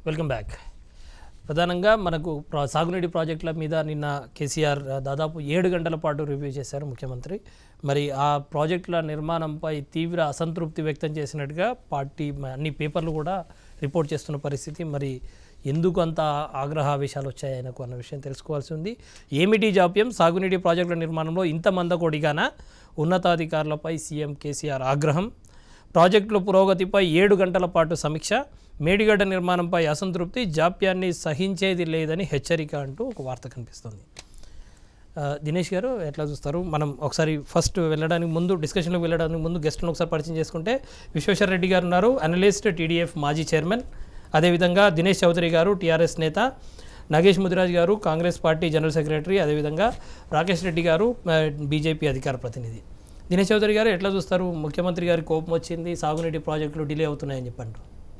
Welcome back ప్రధానంగా మనకు ప్రా- సాగునీటి ప్రాజెక్టుల మీద నిన్న కేసీఆర్ ఆ, దాదాపు ఏడు గంటల పాటు రివ్యూ చేశారు ముఖ్యమంత్రి మరి ఆ ప్రాజెక్టుల నిర్మాణంపై తీవ్ర అసంతృప్తి వ్యక్తం చేసినట్టుగా పార్టీ మ- అన్ని పేపర్లు కూడా రిపోర్ట్ చేస్తున్న పరిస్థితి మరి ఎందుకు అంత ఆగ్రహావేశాలు వచ్చాయి ఆయనకు అన్న విషయం తెలుసుకోవాల్సి ఉంది ఏమిటి జాప్యం సాగునీటి ప్రాజెక్టుల నిర్మాణంలో ఇంత మందకొడిగాన ఉన్నతాధికారులపై సీఎం కేసీఆర్ ఆగ్రహం ప్రాజెక్టుల పురోగతిపై ఏడు గంటల పాటు సమీక్ష మేడిగడ్డ నిర్మాణంపై అసంతృప్తి జాప్యాన్ని సహించేది లేదని హెచ్చరిక అంటూ ఒక వార్త కనిపిస్తుంది ఆ, దినేష్ గారు ఎట్లా చూస్తారు మనం ఒకసారి ఫస్ట్ వెళ్ళడానికి ముందు డిస్కషన్లోకి వెళ్ళడానికి ముందు గెస్ట్లను ఒకసారి పరిచయం చేసుకుంటే విశ్వేశ్వర రెడ్డి గారు ఉన్నారు అనలిస్ట్ టీడీఎఫ్ మాజీ చైర్మన్ అదేవిధంగా దినేష్ చౌదరి గారు టీఆర్ఎస్ నేత నాగేష్ ముదిరాజ్ గారు కాంగ్రెస్ పార్టీ జనరల్ సెక్రటరీ అదేవిధంగా రాకేష్ రెడ్డి గారు ఆ, బీజేపీ అధికార ప్రతినిధి దినేష్ చౌదరి గారు ఎట్లా చూస్తారు ముఖ్యమంత్రి గారి కోపం వచ్చింది సాగునీటి ప్రాజెక్టులు డిలే అవుతున్నాయని చెప్పండి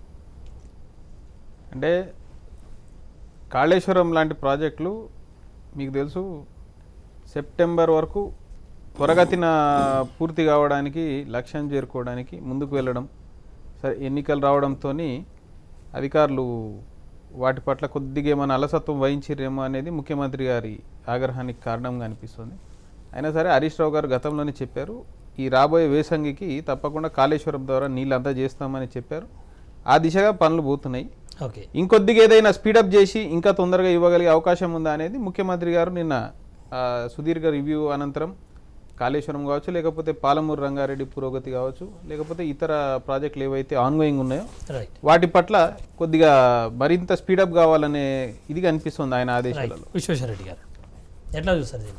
అంటే కాళేశ్వరం లాంటి ప్రాజెక్టులు మీకు తెలుసు సెప్టెంబర్ వరకు త్వరగతిన పూర్తి కావడానికి లక్ష్యం చేరుకోవడానికి ముందుకు వెళ్ళడం సరే ఎన్నికలు రావడంతో అధికారులు వాటి పట్ల కొద్దిగా ఏమైనా అలసత్వం వహించిరేమో అనేది ముఖ్యమంత్రి గారి ఆగ్రహానికి కారణంగా అనిపిస్తుంది అయినా సరే హరీష్ రావు గారు గతంలోనే చెప్పారు ఈ రాబోయే వేసంగికి తప్పకుండా కాళేశ్వరం ద్వారా నీళ్ళు అంతా చేస్తామని చెప్పారు ఆ దిశగా పనులు పోతున్నాయి ఓకే ఇంకొద్దిగా ఏదైనా స్పీడప్ చేసి ఇంకా తొందరగా ఇవ్వగలిగే అవకాశం ఉందా అనేది ముఖ్యమంత్రి గారు నిన్న ఆ, సుదీర్ఘ రివ్యూ అనంతరం కాళేశ్వరం కావచ్చు లేకపోతే పాలమూరు రంగారెడ్డి పురోగతి కావచ్చు లేకపోతే ఇతర ప్రాజెక్టులు ఏవైతే ఆన్గోయింగ్ ఉన్నాయో రైట్ వాటి పట్ల కొద్దిగా మరింత స్పీడప్ కావాలనే ఇది కనిపిస్తుంది ఆయన ఆదేశాలలో విశ్వేశ్వర రెడ్డి గారు ఎట్లా చూస్తారు దీన్ని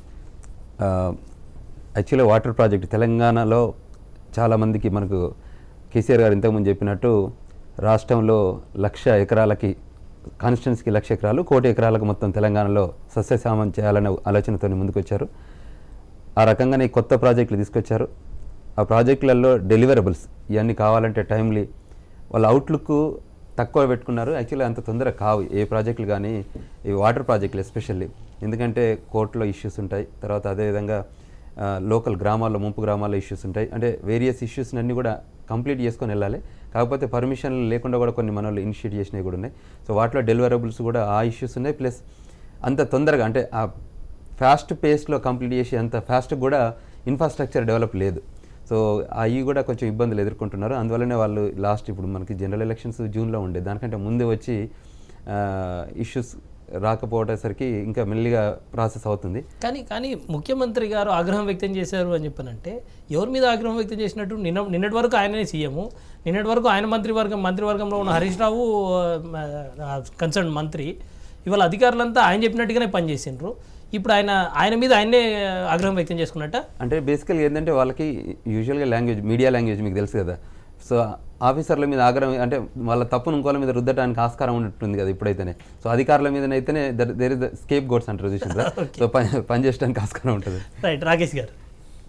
యాక్చువల్లీ వాటర్ ప్రాజెక్ట్ తెలంగాణలో చాలామందికి మనకు కేసీఆర్ గారు ఇంతకుముందు చెప్పినట్టు రాష్ట్రంలో లక్ష ఎకరాలకి కాన్స్టిట్యున్సీకి లక్ష ఎకరాలు కోటి ఎకరాలకు మొత్తం తెలంగాణలో సస్యశామం చేయాలనే ఆలోచనతో ముందుకొచ్చారు ఆ రకంగానే ఈ కొత్త ప్రాజెక్టులు తీసుకొచ్చారు ఆ ప్రాజెక్టులలో డెలివరబుల్స్ ఇవన్నీ కావాలంటే టైమ్లీ వాళ్ళ అవుట్లుక్ తక్కువ పెట్టుకున్నారు యాక్చువల్లీ అంత తొందర కావు ఏ ప్రాజెక్టులు కానీ ఈ వాటర్ ప్రాజెక్టులు ఎస్పెషల్లీ ఎందుకంటే కోర్టులో ఇష్యూస్ ఉంటాయి తర్వాత అదేవిధంగా ఆ, లోకల్ గ్రామాల్లో ముంపు గ్రామాల్లో ఇష్యూస్ ఉంటాయి అంటే వేరియస్ ఇష్యూస్ అన్నీ కూడా కంప్లీట్ చేసుకొని వెళ్ళాలి కాకపోతే పర్మిషన్లు లేకుండా కూడా కొన్ని మన వాళ్ళు ఇనిషియేట్ చేసినవి కూడా ఉన్నాయి సో వాటిలో డెలివరబుల్స్ కూడా ఆ ఇష్యూస్ ఉన్నాయి ప్లస్ అంత తొందరగా అంటే ఆ ఫాస్ట్ పేస్లో కంప్లీట్ చేసి అంత ఫాస్ట్ కూడా ఇన్ఫ్రాస్ట్రక్చర్ డెవలప్ లేదు సో అవి కూడా కొంచెం ఇబ్బందులు ఎదుర్కొంటున్నారు అందువల్లనే వాళ్ళు లాస్ట్ ఇప్పుడు మనకి జనరల్ ఎలక్షన్స్ జూన్లో ఉండే దానికంటే ముందే వచ్చి ఇష్యూస్ రాకపోవటసరికి ఇంకా మెల్లిగా ప్రాసెస్ అవుతుంది కానీ కానీ ముఖ్యమంత్రి గారు ఆగ్రహం వ్యక్తం చేశారు అని చెప్పానంటే ఎవరి మీద ఆగ్రహం వ్యక్తం చేసినట్టు నిన్న నిన్నటి వరకు ఆయననే సీఎము నిన్నటి వరకు ఆయన మంత్రివర్గం మంత్రివర్గంలో ఉన్న హరీష్ రావు కన్సర్న్ మంత్రి ఇవాళ అధికారులంతా ఆయన చెప్పినట్టుగానే పనిచేసిండ్రు ఇప్పుడు ఆయన ఆయన మీద ఆయనే ఆగ్రహం వ్యక్తం చేసుకున్నట్ట అంటే బేసికల్గా ఏంటంటే వాళ్ళకి యూజువల్గా లాంగ్వేజ్ మీడియా లాంగ్వేజ్ మీకు తెలుసు కదా సో ఆఫీసర్ల మీద ఆగ్రహం అంటే వాళ్ళ తప్పును ఇంకోళ్ళ మీద రుద్దడానికి ఆస్కారం ఉంటుంది కదా ఇప్పుడైతేనే సో అధికారుల మీదనైతేనే there is the scapegoats అంటారు చూసిందా సో పని పని చేయడానికి ఆస్కారం ఉంటుంది రైట్ రాకేష్ గారు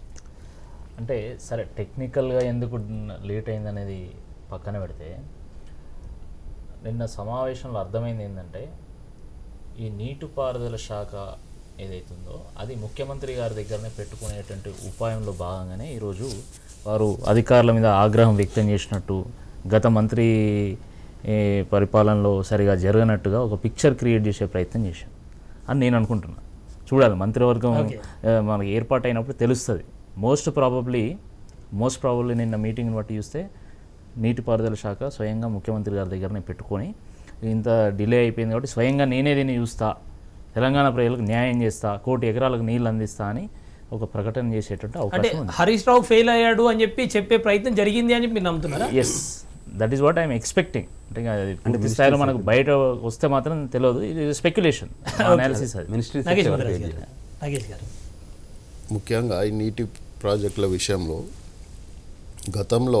అంటే సరే టెక్నికల్గా ఎందుకు లేట్ అయింది అనేది పక్కన పెడితే నిన్న సమావేశంలో అర్థమైంది ఏంటంటే ఈ నీటిపారుదల శాఖ ఏదైతుందో అది ముఖ్యమంత్రి గారి దగ్గరనే పెట్టుకునేటువంటి ఉపాయంలో భాగంగానే ఈరోజు వారు అధికారుల మీద ఆగ్రహం వ్యక్తం చేసినట్టు గత మంత్రి ఏ, పరిపాలనలో సరిగా జరగనట్టుగా ఒక పిక్చర్ క్రియేట్ చేసే ప్రయత్నం చేశాం అని నేను అనుకుంటున్నా చూడాలి మంత్రివర్గం ఆ, మనకి ఏర్పాటు అయినప్పుడు తెలుస్తుంది మోస్ట్ ప్రాబబ్లీ మోస్ట్ ప్రాబబ్లీ నిన్న మీటింగ్ని బట్టి చూస్తే నీటిపారుదల శాఖ స్వయంగా ముఖ్యమంత్రి గారి దగ్గరనే పెట్టుకొని ఇంత డిలే అయిపోయింది కాబట్టి స్వయంగా నేనే దీన్ని చూస్తా తెలంగాణ ప్రజలకు న్యాయం చేస్తా కోటి ఎకరాలకు నీళ్ళు అందిస్తా అని ఒక ప్రకటన చేసేటువంటి అంటే అవకాశం ఉంది హరీష్ రావు ఫెయిల్ అయ్యాడు అని చెప్పి చెప్పే ప్రయత్నం జరిగింది అని చెప్పి మీరు నమ్ముతున్నారా yes that is what I'm expecting అంటే ఇంకా అది పూర్తి స్థాయిలో మనకు బయట వస్తే మాత్రం తెలియదు ఇది స్పెక్యులేషన్ అనాలిసిస్ అది మినిస్ట్రీ నాగేష్ ముదిరాజ్ గారు నాగేష్ గారు ముఖ్యంగా ఈ నీటి ప్రాజెక్టుల విషయంలో గతంలో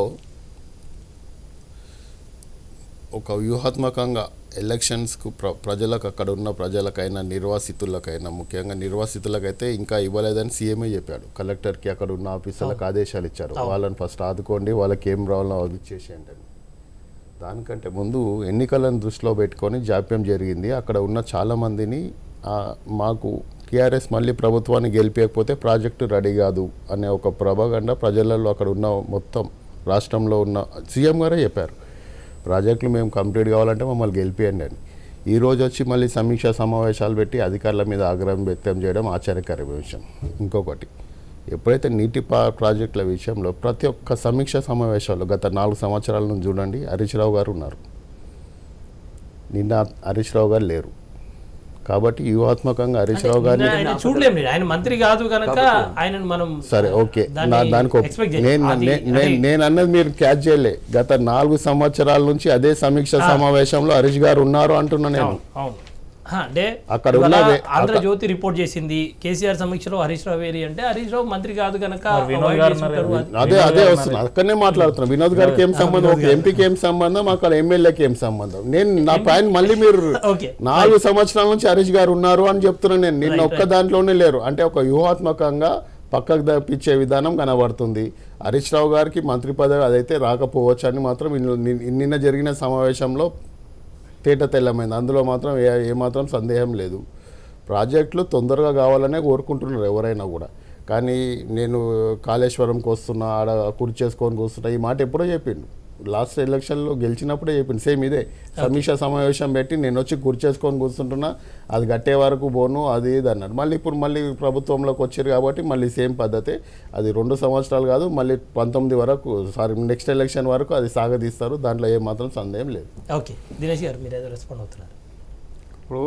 ఒక వ్యూహాత్మకంగా ఎలక్షన్స్కు ప్ర ప్రజలకు అక్కడ ఉన్న ప్రజలకైనా నిర్వాసితులకైనా ముఖ్యంగా నిర్వాసితులకైతే ఇంకా ఇవ్వలేదని సీఎంఏ చెప్పాడు కలెక్టర్కి అక్కడ ఉన్న ఆఫీసర్లకు ఆదేశాలు ఇచ్చారు వాళ్ళని ఫస్ట్ ఆదుకోండి వాళ్ళకి ఏం రావాలో అది ఇచ్చేసేయండి అని దానికంటే ముందు ఎన్నికలను దృష్టిలో పెట్టుకొని జాప్యం జరిగింది అక్కడ ఉన్న చాలామందిని ఆ, మాకు టీఆర్ఎస్ మళ్ళీ ప్రభుత్వాన్ని గెలిపించకపోతే ప్రాజెక్టు రెడీ కాదు అనే ఒక ప్రభగండ ప్రజలలో అక్కడ ఉన్న మొత్తం రాష్ట్రంలో ఉన్న సీఎం గారే చెప్పారు ప్రాజెక్టులు మేము కంప్లీట్ కావాలంటే మమ్మల్ని గెలిపియండి అని ఈ రోజు వచ్చి మళ్ళీ సమీక్షా సమావేశాలు పెట్టి అధికారుల మీద ఆగ్రహం వ్యక్తం చేయడం ఆశ్చర్యకరమైన విషయం ఇంకొకటి ఎప్పుడైతే నీటి పా ప్రాజెక్టుల విషయంలో ప్రతి ఒక్క సమీక్ష సమావేశాలు గత నాలుగు సంవత్సరాల నుంచి చూడండి హరీష్ రావు గారు ఉన్నారు నిన్న హరీష్ రావు గారు లేరు కాబట్టి వ్యూహాత్మకంగా హరీష్ రావు గారిని ఆయన చూడలేం లేదు ఆయన మంత్రి కాదు కనుక ఆయనను మనం సరే ఓకే దాన్ని నా దానికి ఒప్- expect చేయం. నేను అది- నే- నేను అది- నేను అన్నది మీరు క్యాచ్ చేయలే గత నాలుగు సంవత్సరాల నుంచి అదే సమీక్ష సమావేశంలో హరీష్ గారు ఉన్నారు అంటున్నా నేను అవును అవును హా, అంటే అక్కడ ఇవాళ ఉన్న వే- ఆంధ్రజ్యోతి రిపోర్ట్ చేసింది కేసీఆర్ సమీక్షలో హరీష్ రావు వేరి అంటే హరీష్ రావు మంత్రి కాదు కనుక వినోద్ avoid గారు చేసుకుంటారు. ఉన్నారు కదా. అదే అదే వస్తుంది అక్కడనే మాట్లాడుతున్నాం వినోద్ గారికి ఏం సంబంధం ఒక ఎంపీకి ఏం సంబంధం అక్కడ ఎమ్మెల్యేకి ఏం సంబంధం నేను నా పాయింట్ మళ్ళీ మీరు ఓకే నాలుగు సంవత్సరాల నుంచి హరీష్ గారు ఉన్నారు అని చెప్తున్నాను నేను నిన్న ఒక్క దాంట్లోనే లేరు అంటే ఒక వ్యూహాత్మకంగా పక్కకు తప్పించే విధానం కనబడుతుంది హరీష్ రావు గారికి మంత్రి పదవి అదైతే రాకపోవచ్చు అని మాత్రం నిన్న- నిన్న నిన్న జరిగిన సమావేశంలో తేట తెల్లమైంది అందులో మాత్రం ఏ ఏమాత్రం సందేహం లేదు ప్రాజెక్టులు తొందరగా కావాలనే కోరుకుంటున్నారు ఎవరైనా కూడా కానీ నేను కాళేశ్వరంకి వస్తున్నా ఆడ కుర్చీ చేసుకొని కూర్చున్నా ఈ మాట ఎప్పుడో చెప్పిండు లాస్ట్ ఎలక్షన్లో గెలిచినప్పుడే చెప్పిండు సేమ్ ఇదే సమీక్ష సమావేశం పెట్టి నేను వచ్చి కుర్చీ చేసుకొని కూర్చుంటున్నా అది కట్టే వరకు పోను అది ఇది అన్నాడు మళ్ళీ ఇప్పుడు మళ్ళీ ప్రభుత్వంలోకి వచ్చారు కాబట్టి మళ్ళీ సేమ్ పద్ధతి అది రెండు సంవత్సరాలు కాదు మళ్ళీ పంతొమ్మిది వరకు సారీ నెక్స్ట్ ఎలక్షన్ వరకు అది సాగదీస్తారు దాంట్లో ఏమాత్రం సందేహం లేదు ఓకే దినేష్ గారు మీరు ఏదో రెస్పాండ్ అవుతున్నారు ఇప్పుడు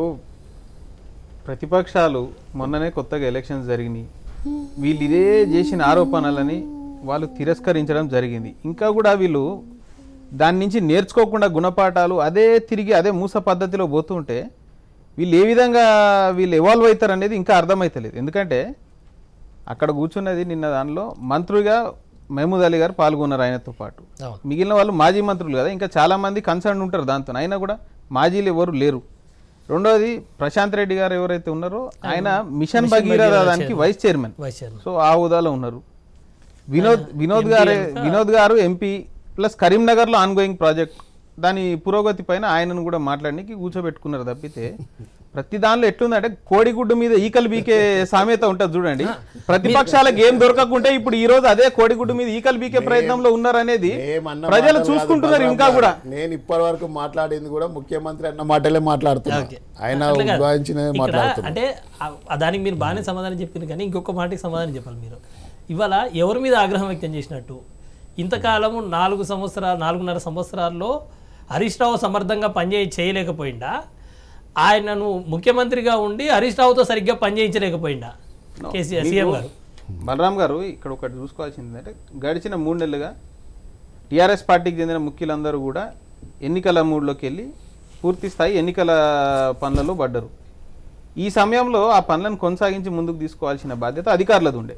ప్రతిపక్షాలు మొన్ననే కొత్తగా ఎలక్షన్స్ జరిగినాయి వీళ్ళు ఇదే చేసిన ఆరోపణలని వాళ్ళు తిరస్కరించడం జరిగింది ఇంకా కూడా వీళ్ళు దాని నుంచి నేర్చుకోకుండా గుణపాఠాలు అదే తిరిగి అదే మూస పద్ధతిలో పోతుంటే వీళ్ళు ఏ విధంగా వీళ్ళు ఎవాల్వ్ అవుతారు అనేది ఇంకా అర్థమవుతలేదు ఎందుకంటే అక్కడ కూర్చున్నది నిన్న దానిలో మంత్రులుగా మహమూద్ అలీ గారు పాల్గొన్నారు ఆయనతో పాటు అవును మిగిలిన వాళ్ళు మాజీ మంత్రులు కదా ఇంకా చాలా మంది కన్సర్న్ ఉంటారు దాంతో అయినా కూడా మాజీలు ఎవరు లేరు రెండోది ప్రశాంత్ రెడ్డి గారు ఎవరైతే ఉన్నారో ఆయన మిషన్ భగీరథ దానికి vice chairman vice chairman so ఆ హోదాలో ఉన్నారు వినోద్ వినోద్ గారే వినోద్ గారు ఎంపీ ప్లస్ కరీంనగర్లో ఆన్గోయింగ్ ప్రాజెక్ట్ దాని పురోగతి పైన ఆయనను కూడా మాట్లాడడానికి కూర్చోబెట్టుకున్నారు తప్పితే ప్రతి దానిలో ఎట్లుందంటే కోడిగుడ్డు మీద ఈకలు బీకే సామెత ఉంటుంది చూడండి ప్రతిపక్షాలకు ఏం దొరకకుంటే ఇప్పుడు ఈ రోజు అదే కోడిగుడ్డు మీద ఈకలు బీకే ప్రయత్నంలో ఉన్నారనేది ఏమన్న ప్రజలు మాటలు చూసుకుంటున్నారు కాదు ఇంకా బలరాం కూడా గారు. నేను ఇప్పటి వరకు మాట్లాడింది కూడా ముఖ్యమంత్రి అన్న మాటలే మాట్లాడుతున్నా ఓకే. ఆయన అట్లా కాదు. ఉద్భవించినవి ఇక్కడ మాట్లాడుతున్నా అంటే ఆ- ఆ దానికి మీరు బాగానే సమాధానం చెప్పింది కానీ ఇంకొక మాటకి సమాధానం చెప్పాలి మీరు ఇవాళ ఎవరి మీద ఆగ్రహం వ్యక్తం చేసినట్టు ఇంతకాలము నాలుగు సంవత్సరాలు నాలుగున్నర సంవత్సరాల్లో హరీష్ రావు సమర్థంగా పనిచేయ చేయలేకపోయిందా ఆయనను ముఖ్యమంత్రిగా ఉండి హరీష్ రావుతో సరిగ్గా పనిచేయించలేకపోయిందా కేసీఆర్ సీఎం గారు బలరాం గారు ఇక్కడ ఒకటి చూసుకోవాల్సింది ఏంటంటే గడిచిన మూడు నెలలుగా టీఆర్ఎస్ పార్టీకి చెందిన ముఖ్యులందరూ కూడా ఎన్నికల మూడ్లోకి వెళ్ళి పూర్తి స్థాయి ఎన్నికల పనులలో పడ్డరు ఈ సమయంలో ఆ పనులను కొనసాగించి ముందుకు తీసుకోవాల్సిన బాధ్యత అధికారులది ఉండే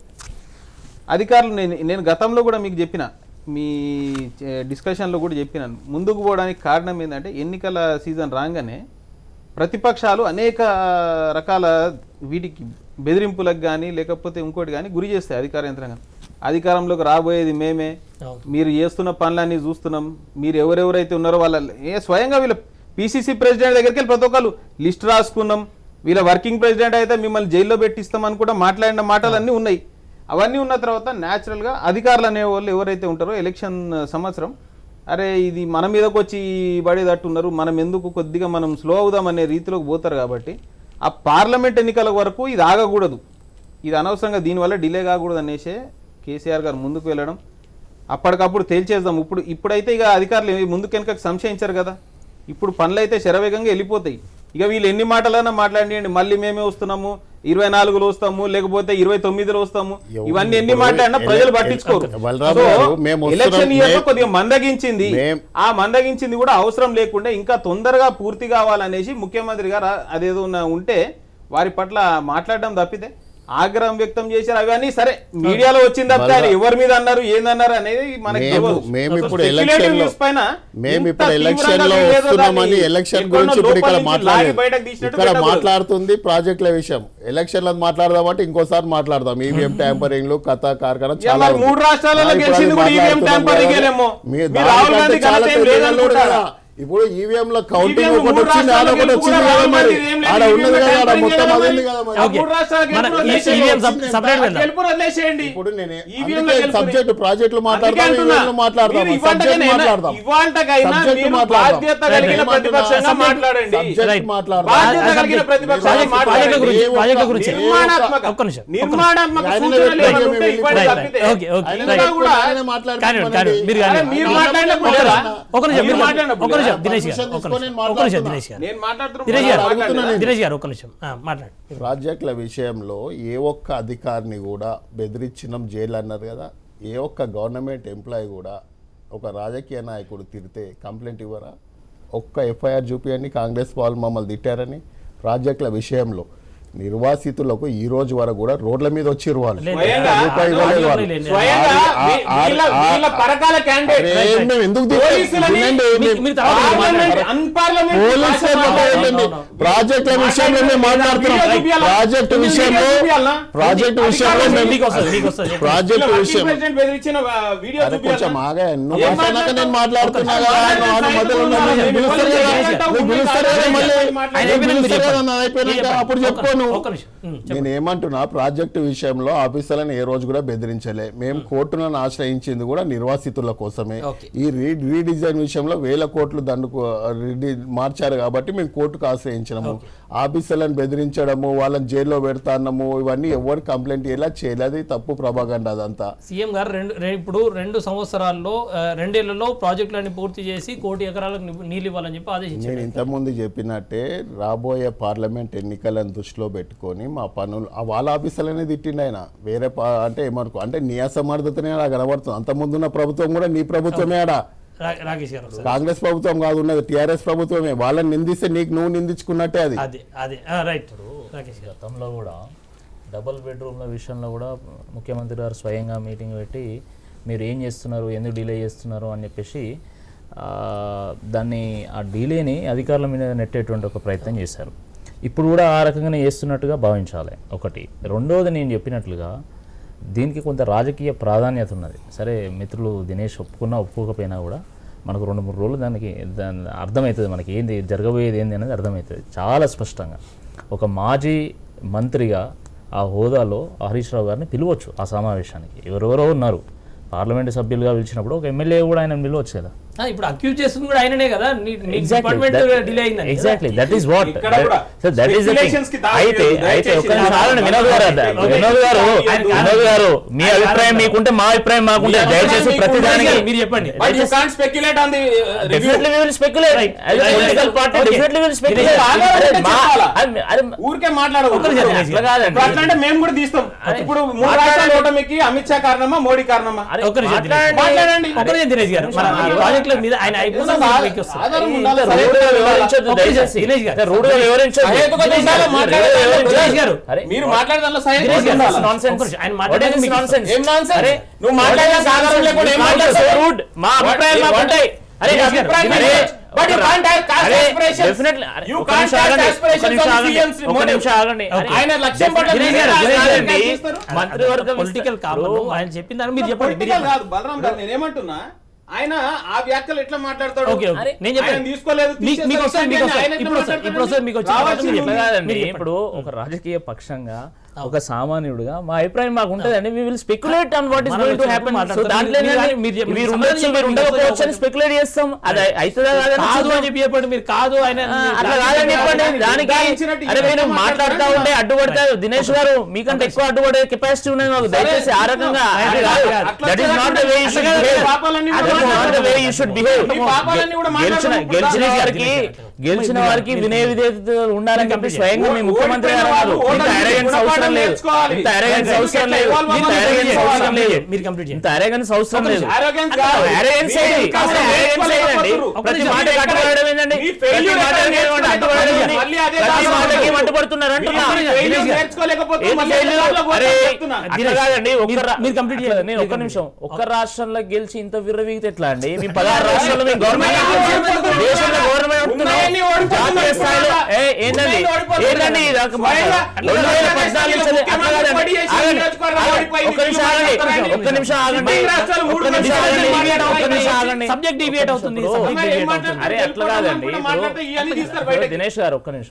అధికారులు నేను నేను గతంలో కూడా మీకు చెప్పిన మీ చే- డిస్కషన్లో కూడా చెప్పినాను ముందుకు పోవడానికి కారణం ఏంటంటే ఎన్నికల సీజన్ రాగానే ప్రతిపక్షాలు అనేక రకాల వీటికి బెదిరింపులకు కానీ లేకపోతే ఇంకోటి కానీ గురి చేస్తాయి అధికార యంత్రాంగం అధికారంలోకి రాబోయేది మేమే అవును. మీరు చేస్తున్న పనులన్నీ చూస్తున్నాం మీరు ఎవరెవరైతే ఉన్నారో వాళ్ళ ఏ స్వయంగా వీళ్ళ పిసిసి ప్రెసిడెంట్ దగ్గరికి వెళ్ళి ప్రతి ఒక్కరు లిస్ట్ రాసుకున్నాం వీళ్ళ వర్కింగ్ ప్రెసిడెంట్ అయితే మిమ్మల్ని జైల్లో పెట్టిస్తామని కూడా మాట్లాడిన మాటలన్నీ ఉన్నాయి అవన్నీ ఉన్న తర్వాత న్యాచురల్గా అధికారులు అనే వాళ్ళు ఎవరైతే ఉంటారో ఎలక్షన్ సంవత్సరం అరే ఇది మన మీదకి వచ్చి పడేటట్టున్నారు మనం ఎందుకు కొద్దిగా మనం స్లో అవుదాం అనే రీతిలోకి పోతారు కాబట్టి ఆ పార్లమెంట్ ఎన్నికల వరకు ఇది ఆగకూడదు ఇది అనవసరంగా దీనివల్ల డిలే కాకూడదు అనేసే కేసీఆర్ గారు ముందుకు వెళ్ళడం అప్పటికప్పుడు తేల్చేద్దాం ఇప్పుడు ఇప్పుడైతే ఇక అధికారులు ఏ- ముందుకు వెనకకు సంశయించారు కదా ఇప్పుడు పనులు అయితే శరవేగంగా వెళ్ళిపోతాయి ఇక వీళ్ళు ఎన్ని మాటలైనా మాట్లాడియండి మళ్ళీ మేమే వస్తున్నాము ఇరవై నాలుగులో వస్తాము లేకపోతే ఇరవై తొమ్మిదిలో వస్తాము ఎవరు ఇవన్నీ ఎన్ని ఇప్పుడు మాట్లాడినా ఎల- ప్రజలు ఎల- పట్టించుకోరు బలరాం సో, గారు, మేము వస్తున్నాం, ఎలక్షన్ ఇయర్ లో మే- కొద్దిగా మందగించింది మేం- ఆ మందగించింది కూడా అవసరం లేకుండా ఇంకా తొందరగా పూర్తి కావాలనేసి ముఖ్యమంత్రి గారు ఆ- అదేదో ఉన్న- ఉంటే వారి పట్ల మాట్లాడడం తప్పితే ఆగ్రహం వ్యక్తం చేశారు అవన్నీ సరే మీడియాలో వచ్చింది తప్పితే ఆయన ఎవరి మీద అన్నారు ఏందన్నారు అనేది మనకి మేము- తెలియదు. మేము సో ఇప్పుడు speculative ఎలక్షన్ లో- news పైన మేము ఇంత ఇప్పుడు తీవ్రంగా ఎలక్షన్ లో వీళ్ళేదో వస్తున్నామని దాన్ని ఎలక్షన్ ఎక్కడో గురించి ఇప్పుడు ఇక్కడ లోపల నుంచి లాగి బయటకు మాట్లాడలేదు తీసినట్టు ఇక్కడ పెట్టకూడదు. మాట్లాడుతుంది ప్రాజెక్టుల విషయం ఎలక్షన్లో మాట్లాడదామంటే ఇంకోసారి మాట్లాడదాం ఈవీఎం ట్యాంపరింగ్లు కథ కార్ఖానా యా, చాలా మరి ఉంది. మూడు రాష్ట్రాలలో ఆ, ఇప్పుడు గెలిచింది అది కూడా ఈవీఎం మాట్లాడుతున్నాం ట్యాంపరింగ్ కదా. ఏమో. మీరు మీరు రాహుల్ దానికంటే గాంధీ చాలా ఘనత ఏం పెద్ద లేదనుకుంటారా? కూడా ఇప్పుడు ఈవీఎం లో కౌంటింగ్ EVM ఒకటి మూడు వచ్చింది రాష్ట్రాల ఆడ ఒకటి గెలుపు వచ్చింది కూడా కదా రాహుల్ మరి గాంధీ ఏం ఆడ ఉన్నది కదా ఆడ మొత్తం అది ఉంది కదా మరి. ఓకే. మన ఈ- ఈవీఎం సప్- సపరేట్ వెళ్దాం వదిలేసేయండి ఇప్పుడు నేను ఈవీఎం అందుకే సబ్జెక్ట్ ప్రాజెక్టులు మాట్లాడతాం ఈవీఎంలు మాట్లాడతాం సబ్జెక్ట్ మాట్లాడదాం ఇవాంటకైనా Subject మీరు మాట్లాడదాం. బాధ్యత కలిగిన ఏమంటున్నా? ప్రతిపక్షంగా Subject- మాట్లాడండి subject Right. మాట్లాడదాం బాధ్యత ఆ- ఆ కలిగిన subject- ప్రతిపక్షంగా ప్రాజెక్ట్- మాట్లాడండి. ప్రాజెక్ట్ గురించి- ఏ ఒక్క- ప్రాజెక్ట్ గురించి. ఏ నిర్మాణాత్మక ఒక్క నిమిషం, ఒక్క నిమిషం. నిర్మాణాత్మక ఆయననే సూచనలు పెట్టండి, ఏమైనా ఉంటే మేము ఇవ్వండి రైట్, తప్పితే. ఓకే, ఓకే, ఆయన రైట్. ఇంకా కూడా ఆయననే కానీ మాట్లాడుతున్నానండి. కానీ మీరు కానీ అరే, మీరు మాట్లాడినప్పుడు ఒక్క లేదా? నిమిషం, ఒక్క నిమిషం, మీరు మీరు- మాట్లాడినప్పుడు ఒక్క నిమిషం, లేదా? దినేష్ గారు Permission ఒక్క తీసుకొని నిమిషం, నేను ఒక్క నిమిషం, మాట్లాడుతున్నా. దినేష్ గారు నేను మాట్లాడుతున్నా దినేష్ గారు అడుగుతున్నా నేను. దినేష్ గారు ఒక్క నిమిషం ఆ, మాట్లాడండి ప్రాజెక్టుల విషయంలో ఏ ఒక్క అధికారిని కూడా బెదిరించినాం జైలు అన్నారు కదా ఏ ఒక్క గవర్నమెంట్ ఎంప్లాయీ కూడా ఒక రాజకీయ నాయకుడు తిరితే కంప్లైంట్ ఇవ్వరా ఒక్క ఎఫ్ఐఆర్ చూపియండి కాంగ్రెస్ వాళ్ళు మమ్మల్ని తిట్టారని ప్రాజెక్టుల విషయంలో నిర్వాసితులకు ఈ రోజు వరకు కూడా రోడ్ల మీద వచ్చి వాళ్ళు లేదు, స్వయంగా- రూపాయి ఇవ్వలేదు వాళ్ళు. లేదు, స్వయంగా ఆ- వీ- ఆ- వీళ్ళ ఆ- వీళ్ళ పరకాల క్యాండిడేట్ అరే, మేము ఎందుకు తిట్టాం? పోలీసులని వినండి, మీ- మేము- మీరు తర్వాత పార్లమెంట్ మాట్లాడండి. అన్పార్లమెంట్ పోలీసులే మాట్లాడండి. ప్రాజెక్టుల విషయంలో మేము మాట్లాడుతున్నాం ప్రాజెక్టు విషయంలో ప్రాజెక్టు విషయంలో మేము మీకు వస్తుంది మీకు వస్తుంది ప్రాజెక్టు విషయం ప్రెసిడెంట్ బెదిరించిన ఆ, వీడియో అరే కొంచెం చూపియాలా? ఆగా నువ్వు ఏం మాట్లాడాక నేను మాట్లాడుతున్నా ఒక్క కదా నిమిషం. నువ్వు ఆడ మధ్యలో ఉన్నావు. ఆయన నువ్వు పిలుస్తారు కదా ఏమంటావు? నువ్వు పిలుస్తారు కదా మళ్ళీ ఆయన నువ్వు అయిపోయినాక మీరు పిలుస్తారు కదా చెప్పండి. నాది అయిపోయినాక చెప్పండి. అప్పుడు ఒక్క- చెప్పుకోను ఒక్క నిమిషం ఉమ్, చెప్పండి. నేను ఏమంటున్నా ప్రాజెక్టు విషయంలో ఆఫీసర్లను ఏ రోజు కూడా బెదిరించలే మేము కోర్టులను ఆశ్రయించింది కూడా నిర్వాసితుల కోసమే Okay. ఈ రీ రీడిజైన్ విషయంలో వేల కోట్లు దండుకు రీడి- మార్చారు కాబట్టి మేము కోర్టుకు ఆశ్రయించినాము ఆఫీసర్లను బెదిరించడము వాళ్ళని జైల్లో పెడతాము ఇవన్నీ ఎవరు కంప్లైంట్ ఎలా చేయలేదు అది తప్పు ప్రభాగండ అదంతా సీఎం గారు రెండు రె- ఇప్పుడు రెండు సంవత్సరాల్లో ఆ, రెండేళ్లలో ప్రాజెక్టులన్నీ పూర్తి చేసి కోటి ఎకరాలకు ని- నీళ్ళు ఇవ్వాలని చెప్పి ఆదేశించారు నేను ఇంతకుముందు చెప్పినట్టే రాబోయే పార్లమెంట్ ఎన్నికలను దృష్టిలో పెట్టుకొని మా పనులు ఆ వాళ్ళ ఆఫీసర్లనే తిట్టిండు ఆయన వేరే పా- అంటే ఏమనుకో అంటే నీ అసమర్థతనే ఆడ కనబడుతుంది అంత ముందున్న ప్రభుత్వం కూడా నీ ప్రభుత్వమే ఆడ రా- రాకేష్ గారు ఒకసారి. కాంగ్రెస్ ప్రభుత్వం కాదు ఉన్నది టీఆర్ఎస్ ప్రభుత్వమే వాళ్ళని నిందిస్తే నీకు నువ్వు నిందించుకున్నట్టే అది అదే అదే ఆ, రైట్ రాకేష్ గారు గతంలో కూడా డబుల్ బెడ్రూమ్ల విషయంలో కూడా ముఖ్యమంత్రి గారు స్వయంగా మీటింగ్ పెట్టి మీరు ఏం చేస్తున్నారు ఎందుకు డిలే చేస్తున్నారు అని చెప్పేసి ఆ, దాన్ని ఆ డిలేని అధికారుల మీద నెట్టేటువంటి ఒక ప్రయత్నం చేశారు ఇప్పుడు కూడా ఆ రకంగానే చేస్తున్నట్టుగా భావించాలి ఒకటి రెండవది నేను చెప్పినట్లుగా దీనికి కొంత రాజకీయ ప్రాధాన్యత ఉన్నది సరే మిత్రులు దినేష్ ఒప్పుకున్నా ఒప్పుకోకపోయినా కూడా మనకు రెండు మూడు రోజులు దానికి దాని అర్థమవుతుంది మనకి ఏంది జరగబోయేది ఏంది అనేది అర్థమవుతుంది చాలా స్పష్టంగా ఒక మాజీ మంత్రిగా ఆ హోదాలో హరీష్ రావు గారిని పిలవచ్చు ఆ సమావేశానికి ఎవరెవరో ఉన్నారు పార్లమెంటు సభ్యులుగా పిలిచినప్పుడు ఒక ఎమ్మెల్యే కూడా ఆయన పిలవచ్చు కదా ఆ, ఇప్పుడు అక్యూజ్ చేస్తుంది కూడా ఆయననే కదా నీ ఎగ్జాక్ట్లీ డిపార్ట్మెంట్ డిలే అయిందని కదా? ఎగ్జాక్ట్లీ దట్ ఈస్ వాట్ ఇక్కడ కూడా దట్ ఈస్ speculations కి దారి అయితే లేదు. అయితే దయచేసి ఒక్క నిమిషం ఆగండి వినోద్ గారు అద్ద- ఓకే. వినోద్ గారు ఆయన వినోద్ గారు మీ ఆయన అభిప్రాయం కాదు. మీకుంటే మా అభిప్రాయం మాకుంటే మీ దయచేసి అభిప్రాయం ప్రతిదానికి మీకుంటే మీరు చెప్పండి But you can't speculate on the uh, review. Definitely we will speculate Right. As a Right. Political party Okay. Definitely will speculate ఇది బాగా ఉంటే చెప్పాలా? అరే ఊరికే మాట్లాడకూడదు ఒక్కరు చెప్పండి. అట్లా కాదండి. ఇప్పుడు అట్లా అంటే మేము కూడా తీస్తాం అరే, ఇప్పుడు మూడు మాట్లాడండి. రాష్ట్రాల ఓటమికి అమిత్ షా కారణమా మోడీ కారణమా అరే, ఒక్క నిమిషం దినేష్. మాట్లాడండి. ఒక్క నిమిషం దినేష్ గారు మన నిమిషం. ప్రాజెక్టుల మీద ఆయన అయిపోయిన ఏదో మీకు వస్తుంది. ఆధారం ఇంత ఉండాలి, రూడ్గా సహేతుకంగా వివరించొద్దు ఒక్క నిమిషం, దయచేసి దినేష్ గారు. ఇంత రూడ్గా వివరించొద్దు సహేతుకంగా దినేష్ ఉండాలి, గారు, మాట్లాడాలి. రూడ్గా వివరించొద్దు. దినేష్ గారు. అరే, మీరు మాట్లాడదాంలో సహేతుకంగా దినేష్ గారు, ఉండాలి. this is nonsense. ఒక్క నిమిషం. ఆయన What మాట్లాడేది is మీకు nonsense? ఏం nonsense? అరే, నువ్వు మాట్లాడిన ఆధారం లేకుండా ఏం మాట్లాడతావు? rude. మా అభిప్రాయాలు మాకు ఉంటాయి అరే నీ అభిప్రాయం అరే, ఏంటి? But you can't have caste అరే, aspirations. definitely. అరే, You ఒక్క can't నిమిషం have ఆగండి. aspirations ఒక్క నిమిషం on ఆగండి. CM's ఒక్క motive. నిమిషం ఆగండి. అరే, ఆయన లక్ష్యం పట్ల దినేష్ మీరు గారు, రాజకీయ దినేష్ గారు, రాజకీయాలు చేస్తారు. మంత్రివర్గం పొలిటికల్ కామన్ ఆయన చెప్పిన దాన్ని మీరు చెప్పండి మీరు పొలిటికల్ చెప్పండి. కాదు బలరాం గారు నేనేమంటున్నా ఆయన ఆ వ్యాఖ్యలు ఎట్లా మాట్లాడతాడు ఓకే ఓకే అరే, నేను చెప్పాను ఆయన తీసుకోలేదు మీకు- మీకు వస్తుంది మీకు వస్తుంది ఆయన ఎట్లా ఇప్పుడు వస్తుంది ఇప్పుడు వస్తుంది మీకు వచ్చిన రావాల్సింది తర్వాత మీరు ఇట్లా చెప్పండి. కాదండి మీరు చెప్పండి. ఇప్పుడు ఒక రాజకీయ పక్షంగా ఒక సామాన్యుడిగా మా అభిప్రాయం మాకు ఉంటుందండి we will speculate on what is మనం గోయింగ్ టు వచ్చినప్పుడు హ్యాపెన్ సో మాట్లాడతాం. దాంట్లో మీరు- ఏంటంటే మీరు చెప్పండి. మీరు మీరు ఉండొచ్చు సమాధానం మీరు చెప్పండి. ఉండకపోవచ్చు అని స్పెక్యులేట్ చేస్తాం అది అవుతుందా కాదని కాదు చూద్దాం. అని చెప్పి చెప్పండి మీరు కాదు ఆయన ఆ, అట్లా కాదని చెప్పండి దానికి ఉదాహరించినట్టు అరే ఈయన మీరు ఎట్లా మాట్లాడుతూ మాట్లాడతారు? ఉంటే అడ్డుపడతారు దినేష్ గారు మీకంటే ఎక్కువ అడ్డుపడే కెపాసిటీ ఉన్నది మాకు దయచేసి ఆ రకంగా అట్లా కాదు. That is not the way you should అట్లా బిహేవ్ కాదు. పాపాలన్నీ కూడా that is not the way you should behave మీ పాపాలన్నీ కూడా గెలిచిన మాట్లాడడం గెలిచిన ఇప్పుడు వారికి గెలిచిన వారికి వినయ విధేయతలు ఉండాలని చెప్పి స్వయంగా మీ ముఖ్యమంత్రి గారు అన్నారు ఇంత అరగన్స్ అవసరం లేదు ఇంత అరగన్స్ అవసరం లేదు ఇంత అరగన్స్ అవసరం లేదు మీరు కంప్లీట్ చేయండి ఇంత అరగన్స్ అవసరం లేదు Arrogance కాదు. అరగన్స్ ఏంటి కాస్త arrogance ఏంటండి ప్రతి మాట కట్టుబడడం ఏంటండి మీ ప్రతి failure మాట ఎక్కడ అడ్డుపడడం ఏంటి? మళ్ళీ అదే ప్రతి దారి మాటకి పడదు. అడ్డుపడుతున్నారు అంటున్నా మీ failure నేర్చుకోలేకపోతే ఏం మళ్ళీ failure? దారిలో పోతాం అరే, చెప్తున్నా. అట్లా కాదండి ఒక్క మీరు- రా- మీరు complete అట్లా చేయండి. నేను ఒక్క మీరు నిమిషం ఒక్క రాష్ట్రంలో గెలిచి ఇంత విర్రవీగితే ఎట్లా అండి మీ పదహారు రాష్ట్రాల్లో మీ గవర్నమెంట్ దేశంలో గవర్నమెంట్ ఉన్నాయని ఓడిపోతున్నాం. జాతీయ స్థాయిలో ఏ ఏంటండి ఉన్నాయని ఓడిపోతున్నాం. ఏంటండి ఇది ఒక మాట? స్వయంగా రెండు వేల పద్నాలుగు నుంచి అట్లా కాదండి. పోటీ చేసి ఆగండి. నియోజకవర్గం ఆగండి. ఓడిపోయి ఒక్క నిమిషం ఆగండి ఒక్క నిమిషం ఆగండి మీ రాష్ట్రాలు మూడు ఒక్క నిమిషం రాష్ట్రాలు ఆగండి మాట్లాడాలి. ఒక్క నిమిషం ఆగండి సబ్జెక్ట్ డివియేట్ అవుతుంది ఇప్పుడు subject మరి ఏం deviate మాట్లాడుతున్నారు? అవుతుంది. అరే అట్లా కాదండి కూడా మాట్లాడితే ఇవన్నీ తీస్తారు ఇప్పుడు బయటకి. దినేష్ గారు ఒక్క నిమిషం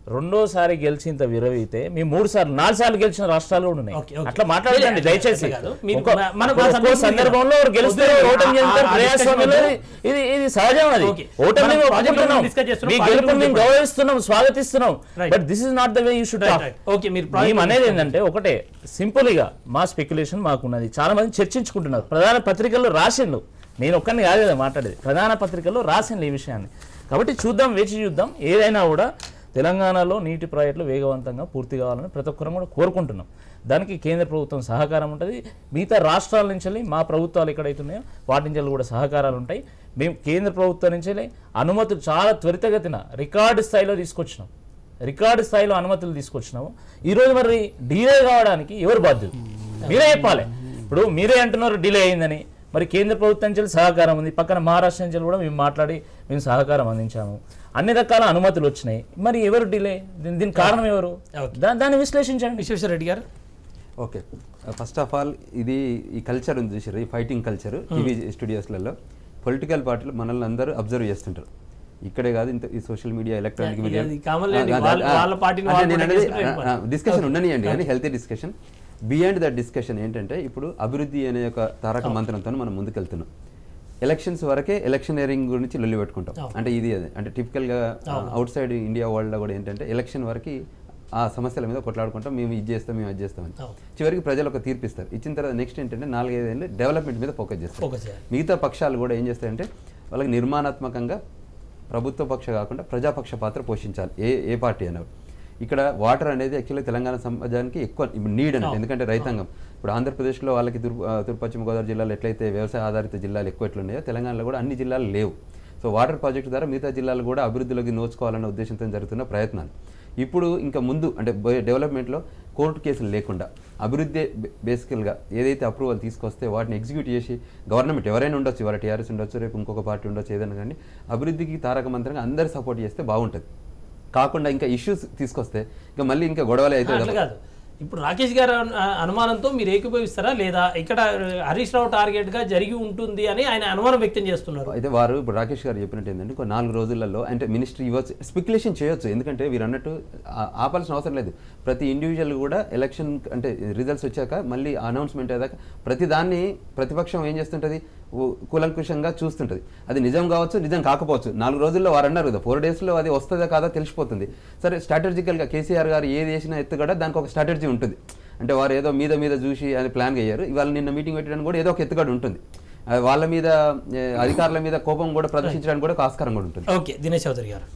రెండోసారి గెలిచి ఇంత విరవితే మీ మూడు సార్లు నాలుగు సార్లు గెలిచిన రాష్ట్రాలు కూడా ఉన్నాయి ఓకే, ఓకే. అట్లా మాట్లాడకండి లేదు, దయచేసి అట్లా కాదు. మీరు ఒక్కో- మన- మన- ఒక్కో మన సందర్భంలో ఎవరు గెలుస్తారు వద్దు, ఓటమి ఆ- చెందుతారు ఆ ప్రజాస్వామ్యంలో discussion ఇది ఇది సహజం అది ఓకే. ఓటమి మనం మేము project ఒప్పుకుంటున్నాం. గురించి discuss చేస్తున్నాం, మీ project గెలుపుని మేము గురించి గౌరవిస్తున్నాం స్వాగతిస్తున్నాం Right. But this is not the way you should Right, right. Okay, మీరు project మేము అనేది గురించి ఏంటంటే ఒకటే సింపుల్ గా మా స్పెక్యులేషన్ మాకున్నది చాలా మంది చర్చించుకుంటున్నారు ప్రధాన పత్రికల్లో రాసిండు నేను ఒక్కరిని కాదు కదా మాట్లాడేది ప్రధాన పత్రికల్లో రాసిండు ఈ విషయాన్ని కాబట్టి చూద్దాం వేచి చూద్దాం ఏదైనా కూడా తెలంగాణలో నీటి ప్రాజెక్టులు వేగవంతంగా పూర్తి కావాలని ప్రతి ఒక్కరం కూడా కోరుకుంటున్నాం దానికి కేంద్ర ప్రభుత్వం సహకారం ఉంటుంది మిగతా రాష్ట్రాల నుంచి వెళ్ళి మా ప్రభుత్వాలు ఎక్కడైతే ఉన్నాయో వాటి నుంచి వెళ్ళి కూడా సహకారాలు ఉంటాయి మేము కేంద్ర ప్రభుత్వం నుంచి వెళ్ళి అనుమతులు చాలా త్వరితగతిన రికార్డు స్థాయిలో తీసుకొచ్చినాం రికార్డు స్థాయిలో అనుమతులు తీసుకొచ్చినాము ఈరోజు మరి డిలే కావడానికి ఎవరు బాధ్యులు మీరే చెప్పాలి ఇప్పుడు మీరే అంటున్నారు డిలే అయిందని మరి కేంద్ర ప్రభుత్వం నుంచి సహకారం ఉంది పక్కన మహారాష్ట్ర నుంచి కూడా మేము మాట్లాడి మేము సహకారం అందించాము అన్ని రకాల అనుమతులు వచ్చినాయి మరి ఎవరు డిలే దీని దీనికి కారణం ఎవరు దా- దాన్ని విశ్లేషించండి విశ్వేశ్వర రెడ్డి గారు ఓకే ఫస్ట్ ఆఫ్ ఆల్ ఇది ఈ కల్చర్ ఉంది చూసారు ఈ ఫైటింగ్ కల్చర్ టీవీ స్టూడియోస్లలో పొలిటికల్ పార్టీలు మనల్ని అందరూ అబ్జర్వ్ చేస్తుంటారు ఇక్కడే కాదు ఇంత ఈ social media electronic Yeah, media ఇది common లేండి. వాళ్ళ- వాళ్ళ పార్టీని వాళ్ళు protect చేసుకుంటే వెళ్ళిపోతారు. డిస్కషన్ ఉండనియండి కానీ healthy discussion beyond that discussion ఏంటంటే ఇప్పుడు అభివృద్ధి అనే ఒక తారక మంత్రంతో మనం ముందుకెళ్తున్నాం ఎలక్షన్స్ వరకే ఎలక్షనీరింగ్ గురించి లొల్లి పెట్టుకుంటాం అంటే ఇది అదే అంటే టిపికల్గా అవుట్ సైడ్ ఇండియా వరల్డ్లో కూడా ఏంటంటే ఎలక్షన్ వరకు ఆ సమస్యల మీద కొట్లాడుకుంటాం మేము ఇది చేస్తాం మేము అది చేస్తామని అవును. చివరికి ప్రజలు ఒక తీర్పు ఇస్తారు ఇచ్చిన తర్వాత నెక్స్ట్ ఏంటంటే నాలుగైదేళ్ళు డెవలప్మెంట్ మీద ఫోకస్ చేస్తారు ఫోకస్ చేయాలి మిగతా పక్షాలు కూడా ఏం చేస్తాయంటే వాళ్ళకి నిర్మాణాత్మకంగా ప్రభుత్వ పక్ష కాకుండా ప్రజాపక్ష పాత్ర పోషించాలి ఏ ఏ పార్టీ అనేవారు ఇక్కడ వాటర్ అనేది యాక్చువల్లీ తెలంగాణ సమాజానికి ఎక్కువ ఇప్పుడు నీడ్ అంటే ఎందుకంటే రైతాంగం ఇప్పుడు ఆంధ్రప్రదేశ్లో వాళ్ళకి తూర్పు ఆ, తూర్పు పశ్చిమ గోదావరి జిల్లాలో ఎట్లయితే వ్యవసాయ ఆధారిత జిల్లాలు ఎక్కువ ఎట్లున్నాయో తెలంగాణలో కూడా అన్ని జిల్లాలు లేవు సో వాటర్ ప్రాజెక్ట్ ద్వారా మిగతా జిల్లాలు కూడా అభివృద్ధిలోకి నోచుకోవాలన్న ఉద్దేశంతో జరుగుతున్న ప్రయత్నాలు ఇప్పుడు ఇంకా ముందు అంటే బ- డెవలప్మెంట్లో కోర్టు కేసులు లేకుండా అభివృద్ధి బేసికల్గా ఏదైతే అప్రూవల్ తీసుకొస్తే వాటిని ఎగ్జిక్యూట్ చేసి గవర్నమెంట్ ఎవరైనా ఉండొచ్చు ఇవాళ టీఆర్ఎస్ ఉండొచ్చు రేపు ఇంకొక పార్టీ ఉండొచ్చు ఏదైనా కానీ అభివృద్ధికి తారక మంత్రంగా అందరు సపోర్ట్ చేస్తే బాగుంటుంది కాకుండా ఇంకా ఇష్యూస్ తీసుకొస్తే ఇంకా మళ్ళీ ఇంకా గొడవలే అయితే అట్లా కాదు ఇప్పుడు రాకేష్ గారు అను- అనుమానంతో మీరు ఏకీభవిస్తారా లేదా ఇక్కడ హరీష్ రావు టార్గెట్ గా జరిగి ఉంటుంది అని ఆయన అనుమానం వ్యక్తం చేస్తున్నారు అయితే వారు ఇప్పుడు రాకేష్ గారు చెప్పినట్టు ఏంటంటే ఇంకో నాలుగు రోజులలో అంటే మినిస్ట్రీ ఇవ్వచ్చు స్పెక్యులేషన్ చేయొచ్చు ఎందుకంటే వీరు అన్నట్టు ఆ- ఆపాల్సిన అవసరం లేదు ప్రతి ఇండివిజువల్ కూడా ఎలక్షన్ అంటే రిజల్ట్స్ వచ్చాక మళ్ళీ అనౌన్స్మెంట్ అయ్యాక ప్రతి దాన్ని ప్రతిపక్షం ఏం చేస్తుంటుంది ఊ- కూలంకుషంగా చూస్తుంటుంది అది నిజం కావచ్చు నిజం కాకపోవచ్చు నాలుగు రోజుల్లో వారు అన్నారు కదా ఫోర్ డేస్లో అది వస్తుందా కాదా తెలిసిపోతుంది సరే స్ట్రాటజికల్గా కేసీఆర్ గారు ఏది వేసినా ఎత్తుగడ దానికి ఒక స్ట్రాటజీ ఉంటుంది అంటే వారు ఏదో మీద మీద చూసి అని ప్లాన్ అయ్యారు ఇవాళ నిన్న మీటింగ్ పెట్టడానికి కూడా ఏదో ఒక ఎత్తుగడ ఉంటుంది ఆ, వాళ్ళ మీద ఏ, అధికారుల మీద కోపం కూడా ప్రదర్శించడానికి కూడా ఒక ఆస్కారం కూడా ఉంటుంది ఓకే దినేష్ చౌదరి గారు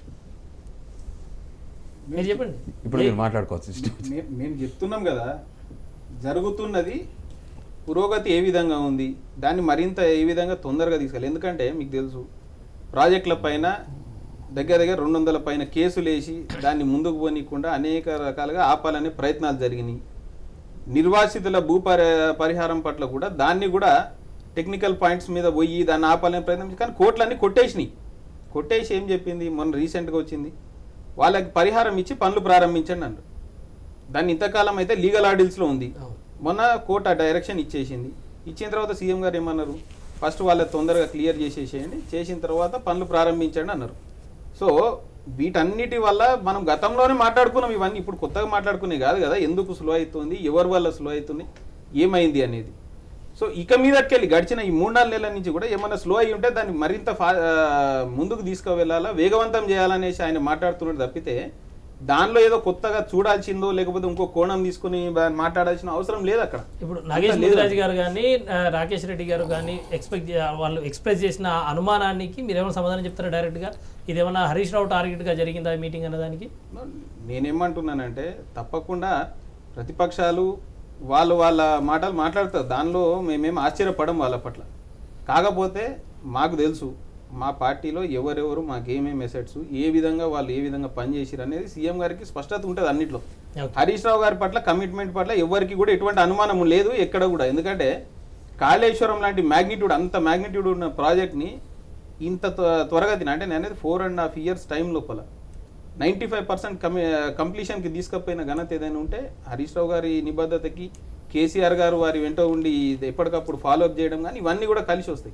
మీరు చెప్పండి ఇప్పుడు మీరు మాట్లాడుకోవచ్చు మే- మేము చెప్తున్నాం కదా జరుగుతున్నది పురోగతి ఏ విధంగా ఉంది దాన్ని మరింత ఏ విధంగా తొందరగా తీసుకెళ్ళి ఎందుకంటే మీకు తెలుసు ప్రాజెక్టుల పైన దగ్గర దగ్గర రెండు వందల పైన కేసులు వేసి దాన్ని ముందుకు పోనీయకుండా అనేక రకాలుగా ఆపాలనే ప్రయత్నాలు జరిగినాయి నిర్వాసితుల భూ పరి పరిహారం పట్ల కూడా దాన్ని కూడా టెక్నికల్ పాయింట్స్ మీద పోయి దాన్ని ఆపాలనే ప్రయత్నం చేసి- కానీ కోట్లన్నీ కొట్టేసినాయి కొట్టేసి ఏం చెప్పింది మొన్న రీసెంట్గా వచ్చింది వాళ్ళకి పరిహారం ఇచ్చి పనులు ప్రారంభించండి అన్నారు దాన్ని ఇంతకాలం అయితే లీగల్ ఆర్డిల్స్లో ఉంది అవును. మొన్న కోర్టు ఆ డైరెక్షన్ ఇచ్చేసింది ఇచ్చిన తర్వాత సీఎం గారు ఏమన్నారు ఫస్ట్ వాళ్ళ తొందరగా క్లియర్ చేసేసేయండి చేసిన తర్వాత పనులు ప్రారంభించండి అన్నారు సో వీటన్నిటి వల్ల మనం గతంలోనే మాట్లాడుకున్నాం ఇవన్నీ ఇప్పుడు కొత్తగా మాట్లాడుకునే కాదు కదా ఎందుకు స్లో అవుతుంది ఎవరి వల్ల స్లో అవుతుంది ఏమైంది అనేది సో ఇక మీదకెళ్ళి గడిచిన ఈ మూడు నాలుగు నెలల నుంచి కూడా ఏమైనా స్లో అయి ఉంటే దాన్ని మరింత ఫా ఆ, ముందుకు తీసుకువెళ్ళాలా వేగవంతం చేయాలనేసి ఆయన మాట్లాడుతున్నాడు తప్పితే దానిలో ఏదో కొత్తగా చూడాల్సిందో లేకపోతే ఇంకో కోణం తీసుకుని బా- మాట్లాడాల్సిన అవసరం లేదు అక్కడ ఇప్పుడు నాగేష్ ముదిరాజ్ గారు కానీ ఆ, రాకేష్ రెడ్డి గారు కానీ ఎక్స్పెక్ట్ వాళ్ళు ఎక్స్ప్రెస్ చేసిన అనుమానానికి మీరు ఏమైనా సమాధానం చెప్తారా డైరెక్ట్ గా ఇదేమన్నా హరీష్ రావు టార్గెట్ గా జరిగిందా మీటింగ్ అన్నదానికి నేనేమంటున్నానంటే తప్పకుండా ప్రతిపక్షాలు వాళ్ళు వాళ్ళ మాటలు మాట్లాడతారు దానిలో మేమేం ఆశ్చర్యపడం వాళ్ళ పట్ల కాకపోతే మాకు తెలుసు మా పార్టీలో ఎవరెవరు మాకేమేమి మెసెట్స్ ఏ విధంగా వాళ్ళు ఏ విధంగా పనిచేసారు అనేది సీఎం గారికి స్పష్టత ఉంటుంది అన్నిట్లో Okay. హరీష్ రావు గారి పట్ల కమిట్మెంట్ పట్ల ఎవరికి కూడా ఎటువంటి అనుమానం లేదు ఎక్కడ కూడా ఎందుకంటే కాళేశ్వరం లాంటి మ్యాగ్నిట్యూడ్ అంత మ్యాగ్నిట్యూడ్ ఉన్న ప్రాజెక్ట్ని ఇంత త్వ- త్వరగతిన అంటే నేను అనేది four and half years time లోపల నైంటీ ఫైవ్ పర్సెంట్ కమి కంప్లీషన్కి తీసుకపోయిన ఘనత ఏదైనా ఉంటే హరీష్ రావు గారి నిబద్ధతకి కేసీఆర్ గారు వారి వెంట ఉండి ఇది ఎప్పటికప్పుడు ఫాలో అప్ చేయడం కానీ ఇవన్నీ కూడా కలిసి వస్తాయి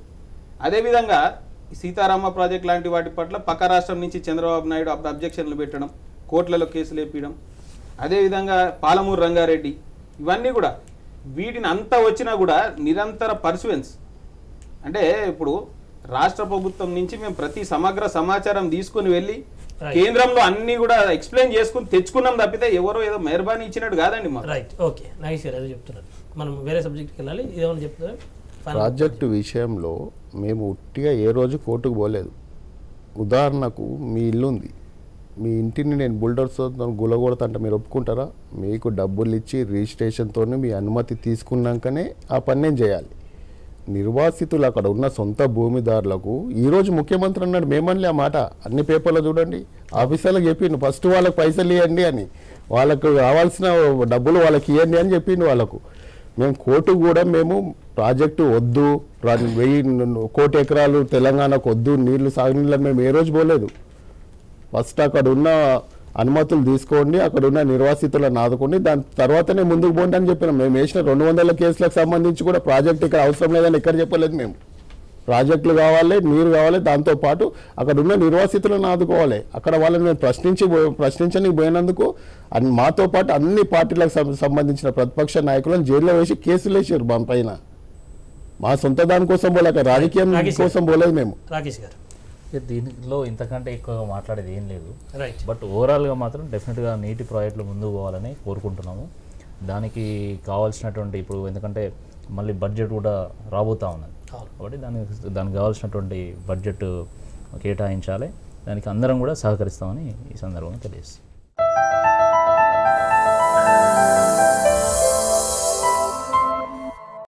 అదేవిధంగా ఈ సీతారామ ప్రాజెక్ట్ లాంటి వాటి పట్ల పక్క రాష్ట్రం నుంచి చంద్రబాబు నాయుడు అప్పుడు అబ్జెక్షన్లు పెట్టడం కోర్టులలో కేసులు వేపించడం అదేవిధంగా పాలమూరు రంగారెడ్డి ఇవన్నీ కూడా వీటిని అంతా వచ్చినా కూడా నిరంతర పర్సువెన్స్ అంటే ఇప్పుడు రాష్ట్ర ప్రభుత్వం నుంచి మేము ప్రతి సమగ్ర సమాచారం తీసుకుని వెళ్ళి Right. కేంద్రంలో అన్ని కూడా ఎక్స్ప్లెయిన్ చేసుకుని తెచ్చుకున్నాం తప్పితే ఎవరో ఏదో మెహర్బానీ ఇచ్చినట్టు కాదండి మాకు రైట్ ఓకే నైస్ గారు అదే చెప్తున్నారు మనం వేరే సబ్జెక్ట్కి వెళ్ళాలి ఇదేమని చెప్తున్నారు Final- ప్రాజెక్టు విషయంలో మేము ఉట్టిగా ఏ రోజు కోర్టుకు పోలేదు ఉదాహరణకు మీ ఇల్లు ఉంది మీ ఇంటిని నేను బుల్డర్స్తో గులగొడతంటే మీరు ఒప్పుకుంటారా మీకు డబ్బులు ఇచ్చి రిజిస్ట్రేషన్తో మీ అనుమతి తీసుకున్నాకనే ఆ పని నేను చేయాలి నిర్వాసితులు అక్కడ ఉన్న సొంత భూమిదారులకు ఈరోజు ముఖ్యమంత్రి అన్నాడు మేమనలే ఆ మాట అన్ని పేపర్లో చూడండి ఆఫీసర్లకు చెప్పిండు ఫస్ట్ వాళ్ళకి పైసలు ఇవ్వండి అని వాళ్ళకు రావాల్సిన డబ్బులు వాళ్ళకి ఇవ్వండి అని చెప్పిండు వాళ్ళకు మేము కోర్టు కూడా మేము ప్రాజెక్టు వద్దు ప్రా- వెయ్యి ను- కోటి ఎకరాలు తెలంగాణకు వద్దు నీళ్లు సాగునీళ్ళని మేము ఏ రోజు పోలేదు ఫస్ట్ అక్కడ ఉన్న అనుమతులు తీసుకోండి అక్కడ ఉన్న నిర్వాసితులను ఆదుకోండి దాని తర్వాతనే ముందుకు పోండి అని చెప్పినాం మేము వేసిన రెండు వందల కేసులకు సంబంధించి కూడా ప్రాజెక్ట్ ఇక్కడ అవసరం లేదని ఎక్కడ చెప్పలేదు మేము ప్రాజెక్టులు కావాలి నీరు కావాలి దాంతో పాటు అక్కడ ఉన్న నిర్వాసితులను ఆదుకోవాలి అక్కడ వాళ్ళని మేము ప్రశ్నించి పో- ప్రశ్నించడానికి పోయినందుకు అన్- మాతో పాటు అన్ని పార్టీలకు సం- సంబంధించిన ప్రతిపక్ష నాయకులను జైల్లో వేసి కేసులు వేసారు మా పైన మా సొంత దానికోసం పోలే అక్కడ రాజకీయం రాకేష్ కోసం పోలేదు మేము రాకేష్ గారు ఇక దీనిలో ఇంతకంటే ఎక్కువగా మాట్లాడేది ఏం లేదు రైట్ బట్ ఓవరాల్గా మాత్రం డెఫినెట్గా నీటి ప్రాజెక్టులు ముందుకు పోవాలని కోరుకుంటున్నాము దానికి కావాల్సినటువంటి ఇప్పుడు ఎందుకంటే మళ్ళీ బడ్జెట్ కూడా రాబోతా ఉన్నది అవును. కాబట్టి దానికి దానికి కావాల్సినటువంటి బడ్జెట్ కేటాయించాలి దానికి అందరం కూడా సహకరిస్తామని ఈ సందర్భంగా తెలియజేస్తాం